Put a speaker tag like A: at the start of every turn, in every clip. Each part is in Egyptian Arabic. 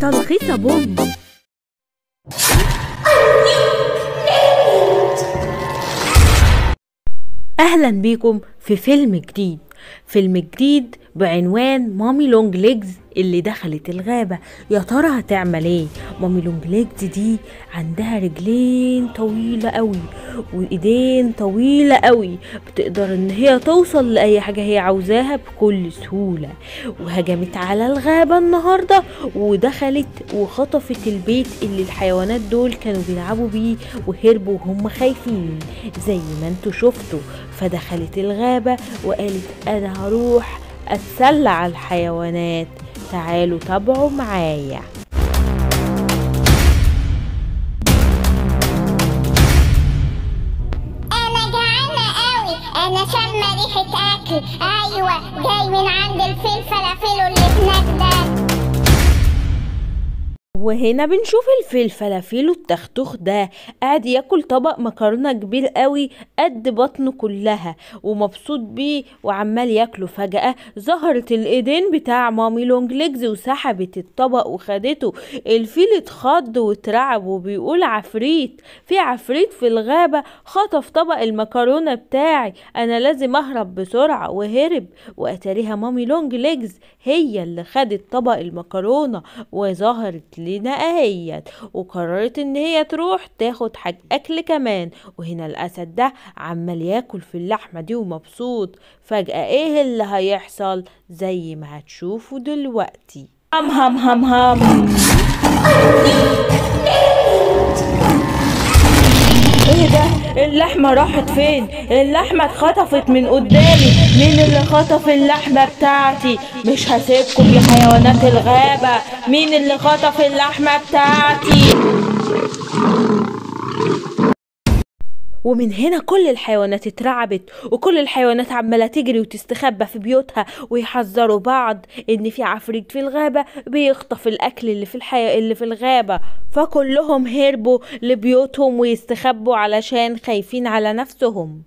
A: قطة رخيصة بوم أهلا بيكم في فيلم جديد فيلم جديد بعنوان مامي لونج ليجز اللي دخلت الغابة يا ترى هتعمل ايه مامي لونج ليجز دي عندها رجلين طويلة قوي وايدين طويلة قوي بتقدر ان هي توصل لأي حاجة هي عاوزاها بكل سهولة وهجمت على الغابة النهاردة ودخلت وخطفت البيت اللي الحيوانات دول كانوا بيلعبوا بيه وهربوا وهم خايفين زي ما انتوا شفتوا فدخلت الغابة وقالت انا هروح اتسلى على الحيوانات تعالوا تابعوا معايا
B: انا جعانه قوي انا شامه ريحه اكل ايوه جاي من عند الفيل فلافيلو اللي هناك ده
A: وهنا بنشوف الفيل فلافيلو التختوخ ده قاعد ياكل طبق مكرونه كبير قوي قد بطنه كلها ومبسوط بيه وعمال ياكله فجأة ظهرت الايدين بتاع مامي لونج ليجز وسحبت الطبق وخدته الفيل اتخض واترعب وبيقول عفريت في عفريت في الغابة خطف طبق المكرونة بتاعي انا لازم اهرب بسرعة وهرب واتاريها مامي لونج ليجز هي اللي خدت طبق المكرونة وظهرت لنا اهيت وقررت ان هي تروح تاخد حاجة اكل كمان وهنا الاسد ده عمال ياكل في اللحمة دي ومبسوط فجأة ايه اللي هيحصل زي ما هتشوفوا دلوقتي هم هم هم هم ايه ده اللحمة راحت فين اللحمة اتخطفت من قدامي مين اللي خطف اللحمة بتاعتي مش هسيبكم يا حيوانات الغابة مين اللي خطف اللحمة بتاعتي ومن هنا كل الحيوانات اترعبت وكل الحيوانات عمالة تجري وتستخبى في بيوتها ويحذروا بعض ان في عفريت في الغابة بيخطف الاكل اللي في الحي... اللي في الغابة فكلهم هربوا لبيوتهم ويستخبوا علشان خايفين على نفسهم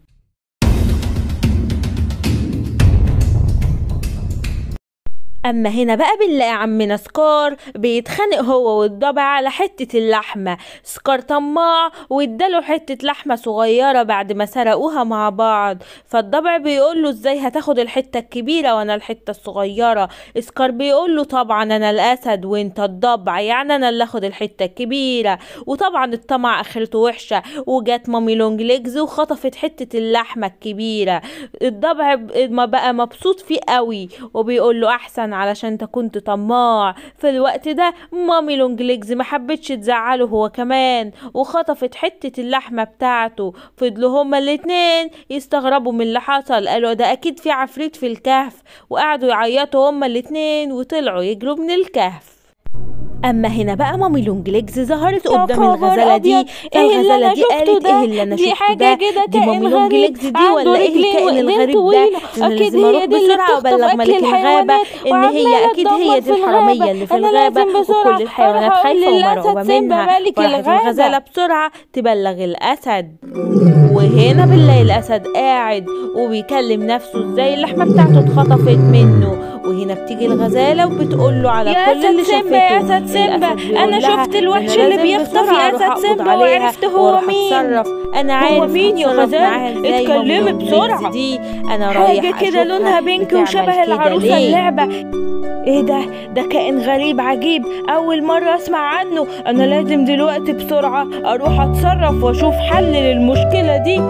A: اما هنا بقى بنلاقي عمنا سكار بيتخانق هو والضبع على حتة اللحمة سكار طماع واداله حتة لحمة صغيرة بعد ما سرقوها مع بعض فالضبع بيقوله ازاي هتاخد الحتة الكبيرة وانا الحتة الصغيرة سكار بيقوله طبعا انا الاسد وانت الضبع يعني انا اللي اخد الحتة الكبيرة وطبعا الطمع اخرته وحشة وجات مامي لونج ليجز وخطفت حتة اللحمة الكبيرة الضبع ب- ما بقى مبسوط فيه قوي وبيقول له احسن علشان انت كنت طماع في الوقت ده مامي لونج ليجز ما حبتش تزعله هو كمان وخطفت حتة اللحمة بتاعته فضلوا هما الاتنين يستغربوا من اللي حصل قالوا ده اكيد في عفريت في الكهف وقعدوا يعيطوا هما الاتنين وطلعوا يجروا من الكهف اما هنا بقى مامي لونج ليجز ظهرت
C: يا
A: قدام
C: خبر
A: الغزاله دي
C: أبيض، إيه اللي
A: فالغزاله
C: أنا
A: دي
C: شفته
A: قالت
C: ده؟
A: ايه اللي انا
C: دي
A: شفته
C: حاجة
A: ده
C: كده
A: دي
C: كائن
A: مامي لونج
C: غريب،
A: ليجز دي
C: عنده
A: ولا ايه
C: رجلين
A: الكائن
C: وإيدين
A: الغريب ده
C: طويلة.
A: انا
C: أكيد
A: لازم
C: هي
A: اروح
C: دي اللي
A: بسرعه
C: بتخطف
A: وابلغ
C: أكل
A: ملك الغابه
C: الحيوانات
A: ان هي
C: وعمالة
A: اكيد هي
C: تدمر
A: دي
C: في
A: الحراميه
C: الغابة.
A: اللي في
C: أنا
A: الغابه
C: لازم بسرعة
A: وكل الحيوانات
C: أروح أقول
A: خايفه
C: للأسد
A: ومرعوبه
C: سيمبا
A: منها
C: ملك
A: فراحت
C: الغابة.
A: الغزاله بسرعه تبلغ الاسد وهنا بنلاقي الاسد قاعد وبيكلم نفسه ازاي اللحمه بتاعته اتخطفت منه وهنا بتيجي الغزاله وبتقول له على
C: يا
A: كل اللي
C: أسد
A: شافته
C: سيمبا يا أسد سيمبا
A: الأسد بيقول
C: أنا
A: لها
C: شفت الوحش
A: أنا
C: اللي
A: لازم
C: بيخطف
A: بسرعة
C: يا
A: أروح
C: أسد
A: أقبض
C: سيمبا
A: عليها
C: وعرفت هو
A: وأروح
C: مين.
A: أتصرف أنا
C: هو
A: عارف
C: مين يا
A: أتصرف
C: غزال؟
A: معاها إزاي
C: اتكلمي
A: مامي لونج
C: بسرعة.
A: ليجز دي أنا رايح
C: حاجة كده
A: أشوفها
C: لونها بينك
A: بتعمل
C: وشبه
A: كده
C: العروسة
A: ليه.
C: اللعبة ايه ده ده كائن غريب عجيب اول مرة اسمع عنه انا لازم دلوقتي بسرعة اروح اتصرف واشوف حل للمشكلة دي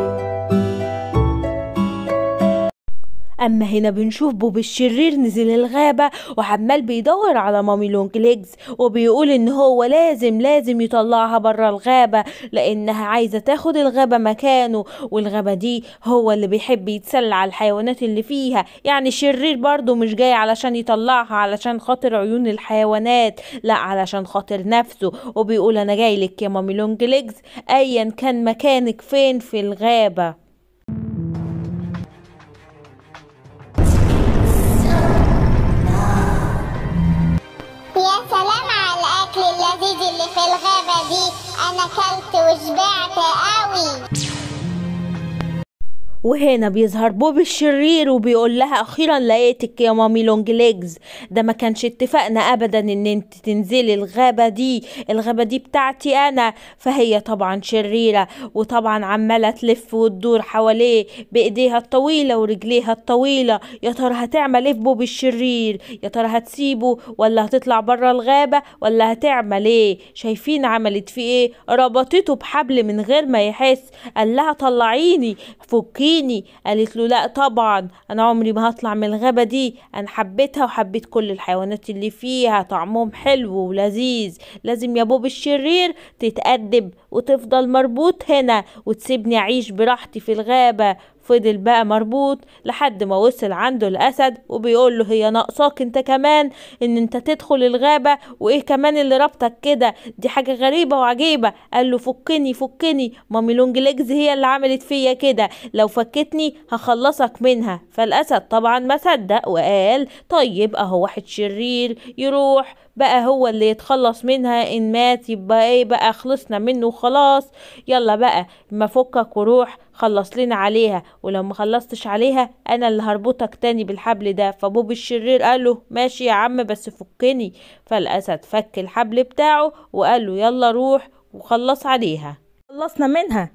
A: اما هنا بنشوف بوب الشرير نزل الغابة وعمال بيدور على مامي لونج ليجز وبيقول ان هو لازم لازم يطلعها برا الغابة لانها عايزة تاخد الغابة مكانه والغابة دي هو اللي بيحب يتسلى على الحيوانات اللي فيها يعني الشرير برضه مش جاي علشان يطلعها علشان خاطر عيون الحيوانات لا علشان خاطر نفسه وبيقول انا جاي لك يا مامي لونج ليجز ايا كان مكانك فين في الغابة
B: يا سلام على الاكل اللذيذ اللي في الغابه دي انا كلت وشبعت قوي
A: وهنا بيظهر بوب الشرير وبيقول لها اخيرا لقيتك يا مامي لونج ليجز ده ما كانش اتفقنا ابدا ان انت تنزلي الغابة دي الغابة دي بتاعتي انا فهي طبعا شريرة وطبعا عمالة تلف وتدور حواليه بايديها الطويلة ورجليها الطويلة يا ترى هتعمل ايه في بوب الشرير يا ترى هتسيبه ولا هتطلع بره الغابة ولا هتعمل ايه شايفين عملت فيه ايه ربطته بحبل من غير ما يحس قال لها طلعيني فكيني قالت له لا طبعا انا عمري ما هطلع من الغابة دي انا حبيتها وحبيت كل الحيوانات اللي فيها طعمهم حلو ولذيذ لازم يا بوب الشرير تتأدب وتفضل مربوط هنا وتسيبني اعيش براحتي في الغابة فضل بقى مربوط لحد ما وصل عنده الاسد وبيقول له هي ناقصاك انت كمان ان انت تدخل الغابة وايه كمان اللي ربطك كده دي حاجة غريبة وعجيبة قال له فكني فكني مامي لونج ليجز هي اللي عملت فيا كده لو فكتني هخلصك منها فالاسد طبعا ما صدق وقال طيب اهو واحد شرير يروح بقى هو اللي يتخلص منها ان مات يبقى ايه بقى خلصنا منه وخلاص يلا بقى ما فكك وروح خلص لنا عليها ولو ما خلصتش عليها انا اللي هربطك تاني بالحبل ده فبوب الشرير قال له ماشي يا عم بس فكني فالاسد فك الحبل بتاعه وقال له يلا روح وخلص عليها
C: خلصنا منها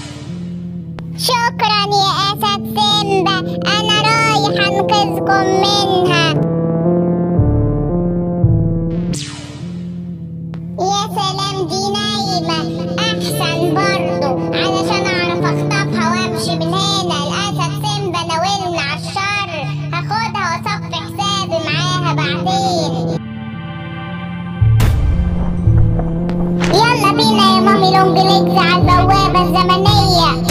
B: شكرا يا أسد سيمبا أنا رايح أنقذكم منها يا سلام دي نايمة أحسن برضو علشان أعرف أخطفها وأمشي من هنا الأسد سيمبا ناولنا على الشر هاخدها وأصفي حسابي معاها بعدين يلا بينا يا مامي لونج ليجز على البوابة الزمنية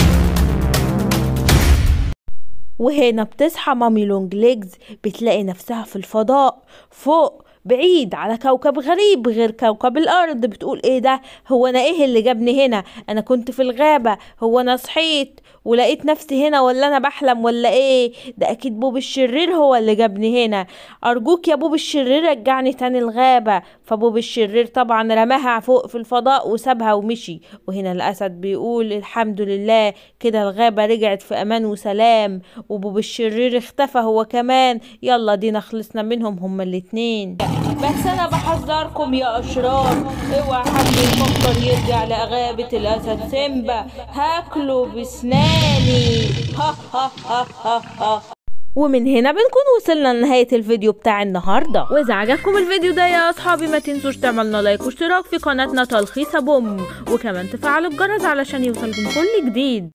A: وهنا بتصحى مامي لونج ليجز بتلاقي نفسها في الفضاء فوق بعيد على كوكب غريب غير كوكب الأرض بتقول ايه ده هو انا ايه اللي جابني هنا انا كنت في الغابة هو انا صحيت ولقيت نفسي هنا ولا انا بحلم ولا ايه ده اكيد بوب الشرير هو اللي جابني هنا ارجوك يا بوب الشرير رجعني تاني الغابة فبوب الشرير طبعا رماها فوق في الفضاء وسابها ومشي وهنا الاسد بيقول الحمد لله كده الغابة رجعت في امان وسلام وبوب الشرير اختفى هو كمان يلا دينا خلصنا منهم هما الاتنين بس انا بحذركم يا اشرار اوعى حد يفكر يرجع لغابة الاسد سيمبا هاكله بسناني ها ها ها ها ها ومن هنا بنكون وصلنا لنهاية الفيديو بتاع النهاردة وإذا عجبكم الفيديو ده يا أصحابي ما تنسوش تعملنا لايك واشتراك في قناتنا تلخيص بوم وكمان تفعلوا الجرس علشان يوصلكم كل جديد